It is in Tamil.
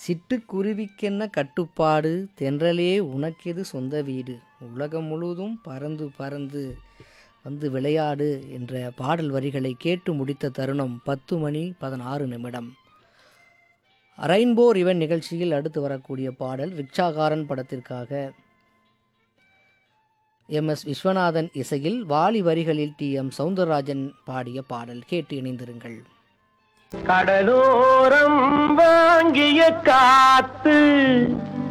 சிட்டுக்குருவிக்கென்ன கட்டுப்பாடு தென்றலே உனக்கெது சொந்த வீடு உலகம் முழுவதும் பறந்து பறந்து வந்து விளையாடு என்ற பாடல் வரிகளை கேட்டு முடித்த தருணம் பத்து மணி பதினாறு நிமிடம் ரெயின்போ ரிவன் நிகழ்ச்சியில் அடுத்து வரக்கூடிய பாடல் ரிக்ஷாகாரன் படத்திற்காக எம் எஸ் விஸ்வநாதன் இசையில் வாலி வரிகளில் டி எம் சவுந்தரராஜன் பாடிய பாடல் கேட்டு இணைந்திருங்கள் கடலோரம் வாங்கிய காத்து